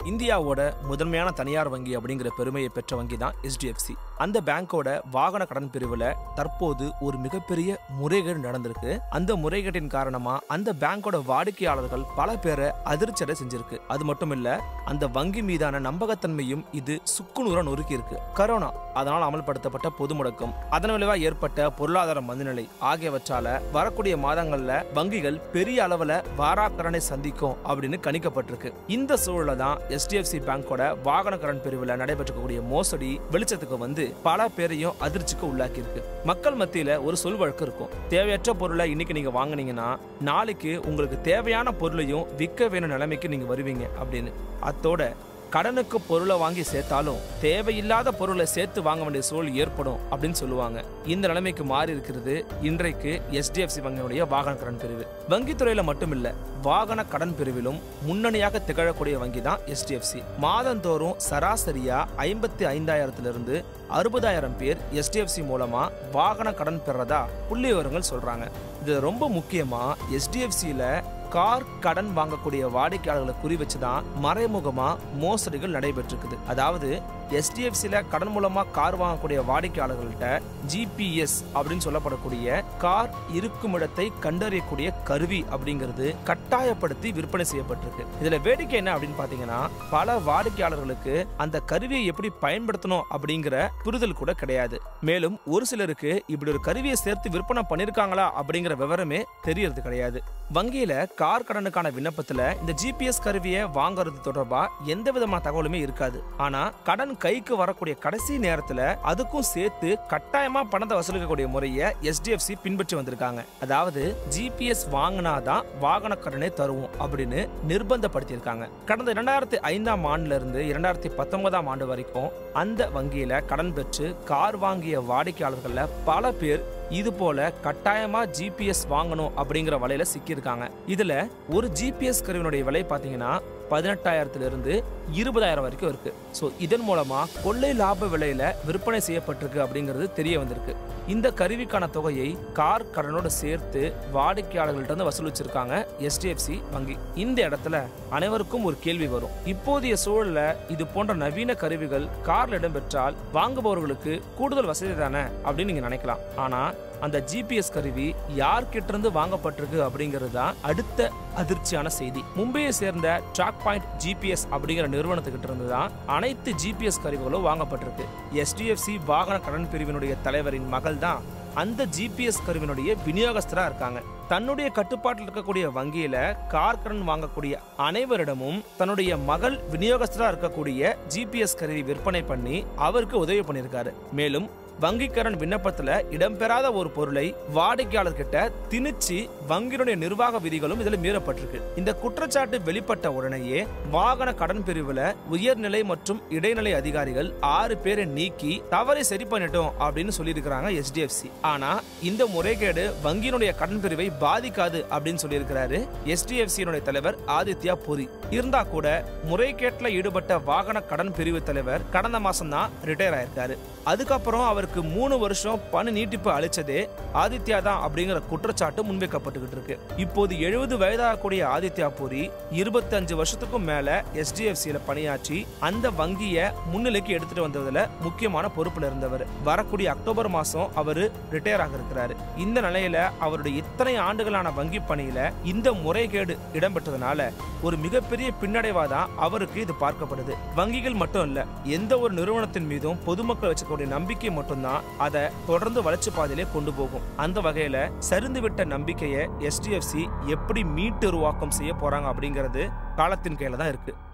இந்தியாவோட முதன்மையான தனியார் வங்கி அப்படிங்கிற பெருமையை பெற்ற வங்கி தான் HDFC அந்த பேங்கோட வாகன கடன் பிரிவுல தற்போது ஒரு மிகப்பெரிய முறைகேடு நடந்திருக்கு அந்த முறைகேட்டின் காரணமா அந்த பேங்கோட வாடிக்கையாளர்கள் பல பேரை அதிர்ச்சியடை செஞ்சிருக்கு அது மட்டும் இல்ல அந்த வங்கி மீதான நம்பகத்தன்மையும் இது சுக்குநூறா நொறுக்கி இருக்கு கரோனா அதனால் அமல்படுத்தப்பட்ட பொது முடக்கம் அதன் விளைவா ஏற்பட்ட பொருளாதார மந்தநிலை ஆகியவற்றால வரக்கூடிய மாதங்கள்ல வங்கிகள் பெரிய அளவுல வாராக்கடனை சந்திக்கும் அப்படின்னு கணிக்கப்பட்டிருக்கு இந்த சூழல தான் HDFC பேங்கோட வாகன கடன் பிரிவுல நடைபெற்றக்கூடிய மோசடி வெளிச்சத்துக்கு வந்து பல பேரையும் அதிர்ச்சிக்கு உள்ளாக்கி இருக்கு மக்கள் மத்தியில ஒரு சொல் வழக்கு இருக்கும் தேவையற்ற பொருளை இன்னைக்கு நீங்க வாங்குனீங்கன்னா நாளைக்கு உங்களுக்கு தேவையான பொருளையும் விற்க வேணும் நிலைமைக்கு நீங்க வருவீங்க அப்படின்னு அத்தோட கடனுக்கு பொருளை வாங்கி சேர்த்தாலும் தேவையில்லாத பொருளை சேர்த்து வாங்க வேண்டிய சூழல் ஏற்படும் அப்படின்னு சொல்லுவாங்க இந்த நிலைமைக்கு மாறி இருக்கிறது இன்றைக்கு HDFC வங்கியினுடைய வாகன கடன் பிரிவு வங்கித்துறையில மட்டும் இல்ல வாகன கடன் பிரிவிலும் முன்னணியாக திகழக்கூடிய வங்கி தான் HDFC மாதந்தோறும் சராசரியா ஐம்பத்தி ஐந்தாயிரத்திலிருந்து அறுபதாயிரம் பேர் HDFC மூலமா வாகன கடன் பெறதா புள்ளி விவரங்கள் சொல்றாங்க இது ரொம்ப முக்கியமா HDFCல கார் கடன் வாங்கக்கூடிய வாடிக்கையாளர்களை குறி வச்சு தான் மறைமுகமா மோசடிகள் நடைபெற்றிருக்குது அதாவது எஸ்டிஎஃப்சில கடன் மூலமா கார் வாங்கக்கூடிய வாடிக்கையாளர்கள்ட்ட ஜிபிஎஸ் அப்படின்னு சொல்லப்படக்கூடிய கார் இருக்கும் இடத்தை கண்டறியக்கூடிய கருவி அப்படிங்கிறது கட்டாயப்படுத்தி விற்பனை செய்யப்பட்டிருக்கு இதுல வேடிக்கை என்ன அப்படின்னு பாத்தீங்கன்னா பல வாடிக்கையாளர்களுக்கு அந்த கருவியை எப்படி பயன்படுத்தணும் அப்படிங்கிற புரிதல் கூட கிடையாது மேலும் ஒரு சிலருக்கு இப்படி ஒரு கருவியை சேர்த்து விற்பனை பண்ணிருக்காங்களா அப்படிங்கிற விவரமே தெரியறது கிடையாது வங்கியில கார் கடனுக்கான விண்ணப்பத்துல இந்த ஜிபிஎஸ் கருவியை வாங்குறது தொடர்பா எந்த விதமான தகவலுமே இருக்காது ஆனா கடன் கைக்கு வரக்கூடிய கடைசி நேரத்துல அதுக்கும் சேர்த்து கட்டாயமா பணத்தை வசூலிக்கக்கூடிய முறையை எஸ்டிஎஃப்சி பின்பற்றி வந்திருக்காங்க அதாவது ஜிபிஎஸ் வாங்கினாதான் வாகன கடனை தருவோம் அப்படின்னு நிர்பந்தப்படுத்தியிருக்காங்க கடந்த இரண்டாயிரத்தி ஐந்தாம் ஆண்டுல இருந்து இரண்டாயிரத்தி பத்தொன்பதாம் ஆண்டு வரைக்கும் அந்த வங்கியில கடன் பெற்று கார் வாங்கிய வாடிக்கையாளர்கள்ல பல பேர் இது போல கட்டாயமா ஜிபிஎஸ் வாங்கணும் அப்படிங்கிற வலையில சிக்கியிருக்காங்க இதுல ஒரு ஜிபிஎஸ் கருவினுடைய விலை பாத்தீங்கன்னா பதினெட்டாயிரத்துல இருந்து இருபதாயிரம் வரைக்கும் இருக்கு ஸோ இதன் மூலமா கொள்ளை லாப விலையில விற்பனை செய்யப்பட்டிருக்கு அப்படிங்கிறது தெரிய வந்திருக்கு இந்த கருவிக்கான தொகையை கார் கடனோட சேர்த்து வாடிக்கையாளர்கள்ட்ட இருந்து வசூலிச்சிருக்காங்க எஸ்டிஎஃப்சி வங்கி இந்த இடத்துல அனைவருக்கும் ஒரு கேள்வி வரும் இப்போதைய சூழல்ல இது போன்ற நவீன கருவிகள் கார்ல இடம்பெற்றால் வாங்குபவர்களுக்கு கூடுதல் வசதி தானே அப்படின்னு நீங்க நினைக்கலாம் ஆனா அந்த ஜிபிஎஸ் கருவி யார்கிட்ட இருந்து வாங்கப்பட்டிருக்கு அப்படிங்கிறது தான் அடுத்த அதிர்ச்சியான செய்தி மும்பையை சேர்ந்த ட்ராக் பாயிண்ட் ஜிபிஎஸ் அப்படிங்கிற நிறுவனத்துக்கிட்ட இருந்து தான் அனைத்து ஜிபிஎஸ் கருவிகளும் வாங்கப்பட்டிருக்கு எஸ்டிஎஃப்சி வாகன கடன் பிரிவினுடைய தலைவரின் மகள் தான் அந்த ஜிபிஎஸ் கருவினுடைய விநியோகஸ்தரா இருக்காங்க தன்னுடைய கட்டுப்பாட்டில் இருக்கக்கூடிய வங்கியில கார் கடன் வாங்கக்கூடிய அனைவரிடமும் தன்னுடைய மகள் விநியோகஸ்தரா இருக்கக்கூடிய ஜிபிஎஸ் கருவி விற்பனை பண்ணி அவருக்கு உதவி பண்ணியிருக்காரு மேலும் வங்கி கடன் விண்ணப்பத்துல இடம்பெறாத ஒரு பொருளை வாடிக்கையாளர் கிட்ட திணிச்சு வங்கியினுடைய நிர்வாக விதிகளும் இதுல மீறப்பட்டிருக்கு இந்த குற்றச்சாட்டு வெளிப்பட்ட உடனேயே வாகன கடன் பிரிவுல உயர்நிலை மற்றும் இடைநிலை அதிகாரிகள் ஆறு பேரை நீக்கி தவறை சரி பண்ணிட்டோம் அப்படின்னு சொல்லியிருக்கிறாங்க எஸ்டிஎஃப்சி ஆனா இந்த முறைகேடு வங்கியினுடைய கடன் பிரிவை பாதிக்காது அப்படின்னு சொல்லியிருக்கிறாரு எஸ்டிஎஃப்சியினுடைய தலைவர் ஆதித்யா புரி இருந்தா கூட முறைகேட்டில் ஈடுபட்ட வாகன கடன் பிரிவு தலைவர் கடந்த மாசம் தான் ரிட்டையர் ஆயிருக்காரு அதுக்கப்புறம் அவருக்கு மூணு வருஷம் பணி நீட்டிப்பு அளிச்சதே ஆதித்யா தான் அப்படிங்கிற குற்றச்சாட்டு முன்வைக்கப்பட்டுக்கிட்டு இருக்கு இப்போது எழுபது வயதாகக்கூடிய ஆதித்யா பூரி இருபத்தஞ்சு வருஷத்துக்கும் மேல எஸ்டிஎஃப்சியில பணியாற்றி அந்த வங்கியை முன்னிலைக்கு எடுத்துட்டு வந்ததுல முக்கியமான பொறுப்புல இருந்தவர் வரக்கூடிய அக்டோபர் மாசம் அவரு ரிட்டையர் ஆக இருக்கிறாரு இந்த நிலையில அவருடைய இத்தனை ஆண்டுகளான வங்கி பணியில இந்த முறைகேடு இடம்பெற்றதுனால ஒரு மிகப்பெரிய பின்னடைவா தான் அவருக்கு இது பார்க்கப்படுது வங்கிகள் மட்டும் இல்ல எந்த ஒரு நிறுவனத்தின் மீதும் பொதுமக்கள் வச்சுக்கூடிய நம்பிக்கை மட்டும்தான் அதை தொடர்ந்து வளர்ச்சி பாதையிலே கொண்டு போகும் அந்த வகையில சரிந்து விட்ட நம்பிக்கையை எஸ்டிஎஃப்சி எப்படி மீட்டு உருவாக்கம் செய்ய போறாங்க அப்படிங்கிறது காலத்தின் கையில தான் இருக்கு